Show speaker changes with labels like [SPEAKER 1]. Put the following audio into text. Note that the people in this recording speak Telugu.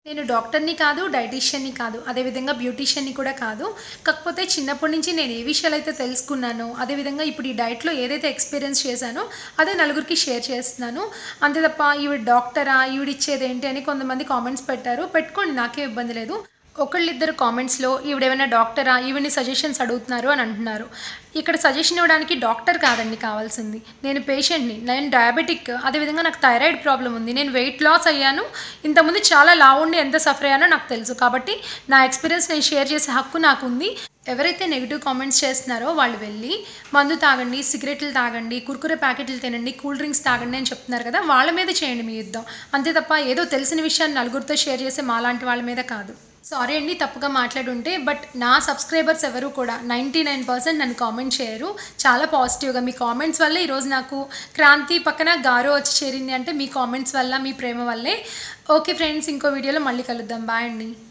[SPEAKER 1] నేను డాక్టర్ని కాదు డైటీషియన్ని కాదు అదేవిధంగా బ్యూటీషియన్ని కూడా కాదు కాకపోతే చిన్నప్పటి నుంచి నేను ఏ విషయాలు అయితే తెలుసుకున్నానో అదేవిధంగా ఇప్పుడు ఈ డైట్లో ఏదైతే ఎక్స్పీరియన్స్ చేశానో అదే నలుగురికి షేర్ చేస్తున్నాను అంతే తప్ప ఈవిడ డాక్టరా ఈవిడ ఇచ్చేది ఏంటి అని కొంతమంది కామెంట్స్ పెట్టారు పెట్టుకోండి నాకేం ఇబ్బంది లేదు ఒకళ్ళిద్దరు కామెంట్స్లో ఈవిడేమైనా డాక్టరా ఈవిని సజెషన్స్ అడుగుతున్నారు అని అంటున్నారు ఇక్కడ సజెషన్ ఇవ్వడానికి డాక్టర్ కాదండి కావాల్సింది నేను పేషెంట్ని నేను డయాబెటిక్ అదేవిధంగా నాకు థైరాయిడ్ ప్రాబ్లం ఉంది నేను వెయిట్ లాస్ అయ్యాను ఇంతకుముందు చాలా లావు ఉండి ఎంత సఫర్ అయ్యానో నాకు తెలుసు కాబట్టి నా ఎక్స్పీరియన్స్ నేను షేర్ చేసే హక్కు నాకు ఉంది ఎవరైతే నెగిటివ్ కామెంట్స్ చేస్తున్నారో వాళ్ళు వెళ్ళి మందు తాగండి సిగరెట్లు తాగండి కుర్కురే ప్యాకెట్లు తినండి కూల్ డ్రింక్స్ తాగండి అని చెప్తున్నారు కదా వాళ్ళ మీద చేయండి మీ యుద్ధం అంతే తప్ప ఏదో తెలిసిన విషయాన్ని నలుగురితో షేర్ చేసే మాలాంటి వాళ్ళ మీద కాదు సారీ అండి తప్పుగా మాట్లాడుంటే బట్ నా సబ్స్క్రైబర్స్ ఎవరు కూడా నైంటీ నైన్ పర్సెంట్ నన్ను కామెంట్ చేయరు చాలా పాజిటివ్గా మీ కామెంట్స్ వల్లే ఈరోజు నాకు క్రాంతి పక్కన గారో వచ్చి చేరింది అంటే మీ కామెంట్స్ వల్ల మీ ప్రేమ వల్లే ఓకే ఫ్రెండ్స్ ఇంకో వీడియోలో మళ్ళీ కలుద్దాం బాయ్ అండి